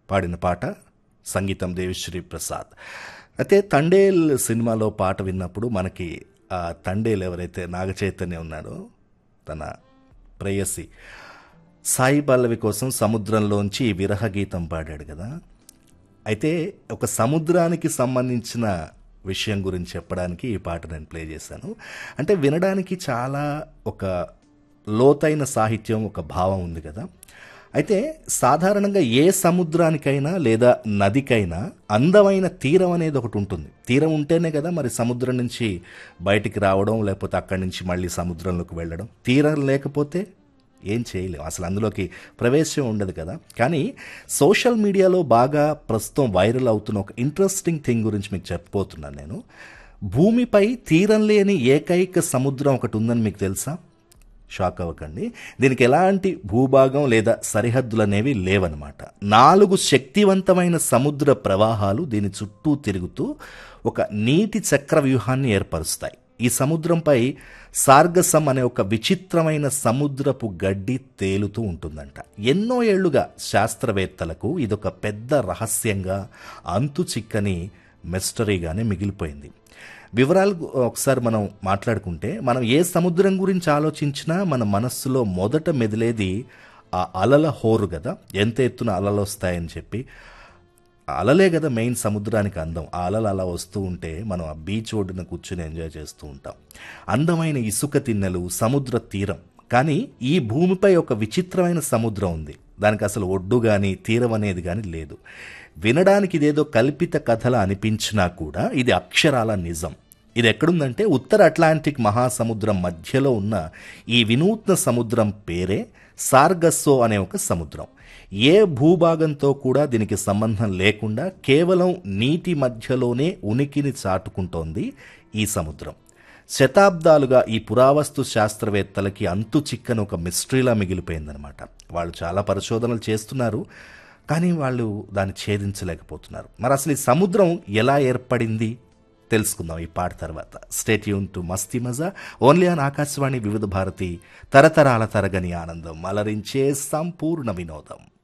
పాడిన పాట సంగీతం దేవిశ్రీ ప్రసాద్ అయితే తండేల్ సినిమాలో పాట విన్నప్పుడు మనకి ఆ తండేల్ ఎవరైతే నాగ చైతన్య ఉన్నాడో తన ప్రేయసి సాయి పల్లవి కోసం సముద్రంలోంచి ఈ విరహ గీతం పాడాడు కదా అయితే ఒక సముద్రానికి సంబంధించిన విషయం గురించి చెప్పడానికి ఈ పాట నేను ప్లే చేశాను అంటే వినడానికి చాలా ఒక లోతైన సాహిత్యం ఒక భావం ఉంది కదా అయితే సాధారణంగా ఏ సముద్రానికైనా లేదా నదికైనా అందమైన తీరం అనేది ఒకటి ఉంటుంది తీరం ఉంటేనే కదా మరి సముద్రం నుంచి బయటికి రావడం లేకపోతే అక్కడి నుంచి మళ్ళీ సముద్రంలోకి వెళ్ళడం తీరం లేకపోతే ఏం చేయలేం అసలు అందులోకి ప్రవేశం ఉండదు కదా కానీ సోషల్ మీడియాలో బాగా ప్రస్తుతం వైరల్ అవుతున్న ఒక ఇంట్రెస్టింగ్ థింగ్ గురించి మీకు చెప్పబోతున్నాను నేను భూమిపై తీరం లేని ఏకైక సముద్రం ఒకటి ఉందని మీకు తెలుసా షాక్ అవ్వకండి దీనికి ఎలాంటి భూభాగం లేదా సరిహద్దులు అనేవి లేవన్నమాట నాలుగు శక్తివంతమైన సముద్ర ప్రవాహాలు దీని చుట్టూ తిరుగుతూ ఒక నీటి చక్ర వ్యూహాన్ని ఏర్పరుస్తాయి ఈ సముద్రంపై సార్గసం అనే ఒక విచిత్రమైన సముద్రపు గడ్డి తేలుతూ ఉంటుందంట ఎన్నో ఏళ్లుగా శాస్త్రవేత్తలకు ఇదొక పెద్ద రహస్యంగా అంతు చిక్కని మిస్టరీగానే మిగిలిపోయింది వివరాలు ఒకసారి మనం మాట్లాడుకుంటే మనం ఏ సముద్రం గురించి ఆలోచించినా మన మనస్సులో మొదట మెదిలేది ఆ అలల హోరు కదా ఎంత ఎత్తున అలలు వస్తాయని చెప్పి అలలే కదా మెయిన్ సముద్రానికి అందం ఆ అలలు అలా వస్తూ ఉంటే మనం ఆ బీచ్ ఒడ్డున కూర్చుని ఎంజాయ్ చేస్తూ ఉంటాం అందమైన ఇసుక తిన్నెలు సముద్ర తీరం కానీ ఈ భూమిపై ఒక విచిత్రమైన సముద్రం ఉంది దానికి అసలు ఒడ్డు కానీ తీరం అనేది కానీ లేదు వినడానికి ఇదేదో కల్పిత కథలా అనిపించినా కూడా ఇది అక్షరాల నిజం ఇది ఎక్కడుందంటే ఉత్తర అట్లాంటిక్ మహాసముద్రం మధ్యలో ఉన్న ఈ వినూత్న సముద్రం పేరే సార్గస్సో అనే ఒక సముద్రం ఏ భూభాగంతో కూడా దీనికి సంబంధం లేకుండా కేవలం నీటి మధ్యలోనే ఉనికిని చాటుకుంటోంది ఈ సముద్రం శతాబ్దాలుగా ఈ పురావస్తు శాస్త్రవేత్తలకి అంతు చిక్కని ఒక మిస్టరీలా మిగిలిపోయిందనమాట వాళ్ళు చాలా పరిశోధనలు చేస్తున్నారు కానీ వాళ్ళు దాన్ని ఛేదించలేకపోతున్నారు మరి అసలు ఈ సముద్రం ఎలా ఏర్పడింది తెలుసుకుందాం ఈ పాట తర్వాత స్టేట్ యూన్ టు మస్తీ మజా ఓన్లీ ఆన్ ఆకాశవాణి వివిధ భారతి తరతరాల తరగని ఆనందం అలరించే సంపూర్ణ వినోదం